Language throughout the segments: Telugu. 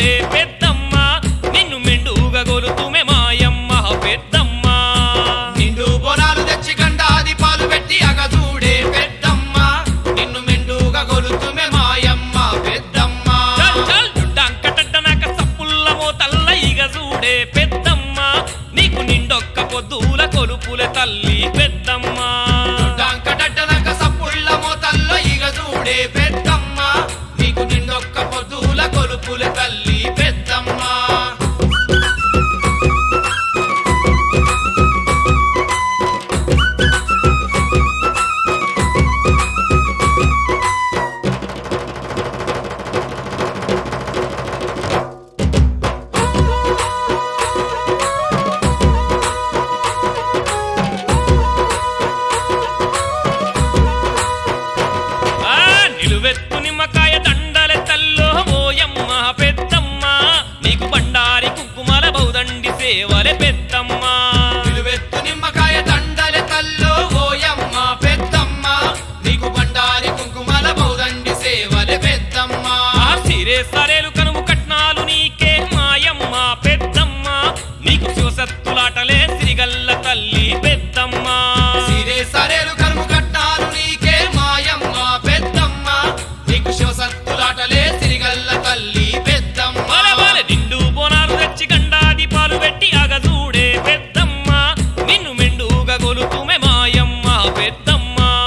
చూడే పెద్దమ్మ నిన్ను మెండుగా గొలుతుమే మాయమ్మ పెద్దమ్మ నిండు బొనాలు తెచ్చి గండాది పాలు పెట్టి అగ చూడే పెద్దమ్మ నిన్ను మెండుగా గొలుతుమే మాయమ్మ పెద్దమ్మ చల్ చల్ డుడ్డంకటడ్డనక సప్పుల్ల మోతల్ల ఇగ చూడే పెద్దమ్మ నీకు నిండొక్క పొద్దుల కొలుపుల తల్లి పెద్దమ్మ డంకటట్టనక సప్పుళ్ళ మోతల్లో ఇగ చూడే పెద్దమ్మ నీకు నిండొక్క పొద్దుల కొలుపుల తల్లి పెద్దమ్మ ఆ నిలువెత్తు నిమ్మకాయ దండల తల్లో ఓయమ్మ పెద్దమ్మ నీకు బండారి కుంకుమల బౌదండి సేవలే పెద్దమ్మ నిలువెత్తు నిమ్మకాయ దండల తల్లో ఓయమ్మ పెద్దమ్మ నీకు బండారి కుంకుమల బౌదండి సేవలే పెద్దమ్మ ఆ సిరే సరేలు కనుము కట్నాలు నీకే మాయమ్మ పెద్దమ్మ నీకు శివసత్తులాటలే సిరిగల్ల తల్లి పెద్దమ్మ సిరే సరేలు కరుము కట్టాలు నీకే మాయమ్మ పెద్దమ్మ నీకు శివసత్తులాటలే సిరిగల్ల తల్లి పెద్దమ్మ బాలె బాలె నిండు బోనాలు తెచ్చి గండాది పాలు పెట్టి అగజూడే పెద్దమ్మ నిన్ను మెండుగా గొలుతుమే మాయమ్మ పెద్దమ్మ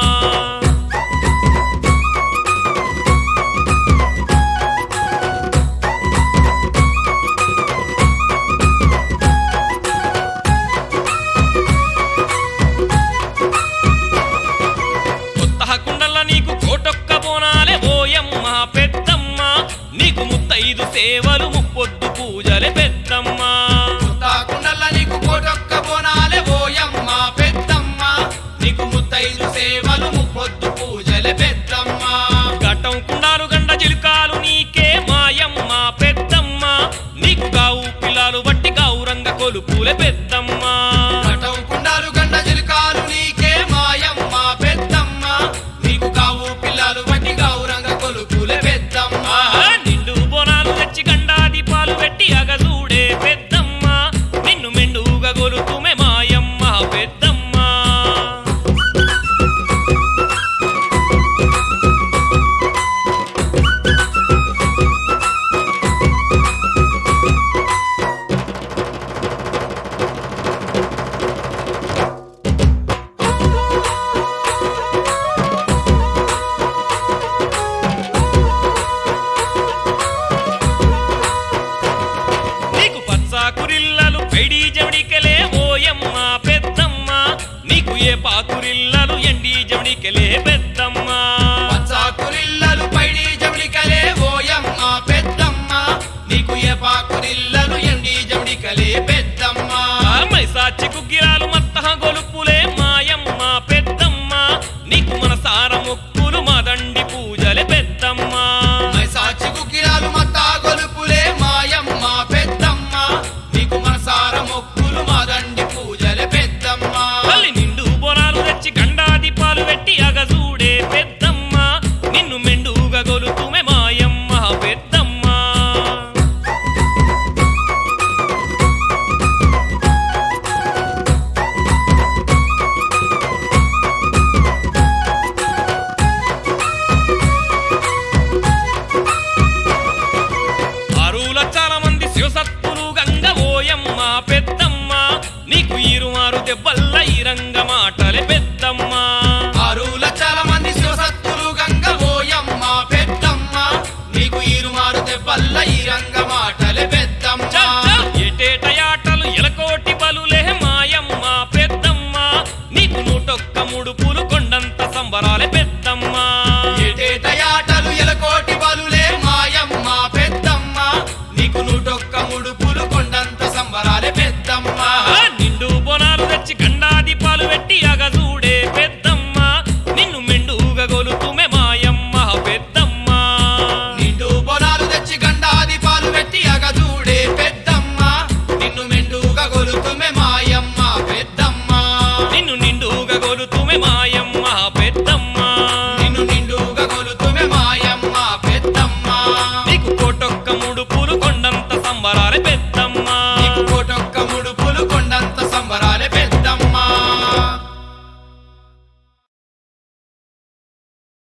కొత్త కుండల్ల నీకు కోటొక్క బోనాలే ఓయమ్మ పెద్దమ్మ నీకు ముత్తైదు సేవలు ముప్పొద్దు పూజలే పెద్దమ్మ కుండల నీకు కోటొక్క బోనాలే ఓయమ్మ పెద్దమ్మ నీకు ముత్తైదు సేవలు ముప్పొద్దు పూజలే పెద్దమ్మ ఘట్టం కుండాలు గండ చిలుకాలు నీకే మాయమ్మ పెద్దమ్మ నీకు గావు పిల్లలు బట్టి గౌరంగ కొలుపులే పెద్దమ్మ ఘటం కుండాలు గండ జిలుకాలు నీకే మాయమ్మ పెద్దమ్మ నీకు కావు పిల్లలు వట్టి గౌరంగ కొలుపులే పెద్దమ్మ ఆహా, నిండు బోనాలు తెచ్చి గండాది పాలు పెట్టి అగజూడే పెద్దమ్మ నిన్ను మెండుగా గొలుతుమే మాయమ్మ పెద్దమ్మ నీకు పచ్చాకురిల్లలు పైడి జవడికెలే ఓయమ్మ పెద్దమ్మ నీకు ఏ పాకురిల్లలు ఎండి జవడికెలే పెద్దమ్మ పచ్చాకురిల్లలు పైడి జమిడికలే ఓయమ్మ పెద్దమ్మ నీకు ఏ పాకురిల్లలు ఎండి జమిడికలే పెద్దమ్మ ఆ మైసాచి కుగ్గిరాలు మత్తహ గొలుపులే మాయమ్మ పెద్దమ్మ నీకు మనసార మొక్కులు మాదండి పూజలే పెద్దమ్మ మైసాచి కుక్కిరాలు మత్తా గొలుపులే మాయమ్మ పెద్దమ్మ నీకు మనసార మొక్కులు మాదండి పూజలే పెద్దమ్మ తల్లి నిండు బొరాలు తెచ్చి గండాది పాలు పెట్టి అగజూడే పెద్దమ్మ నిన్ను మెండుగా గొలుతుమే మాయమ్మ పెద్దమ్మ ఆరు లక్షల మంది శివసత్తులు గంగ ఓయమ్మ పెద్దమ్మ నీకు ఈరుమారు దెబ్బలు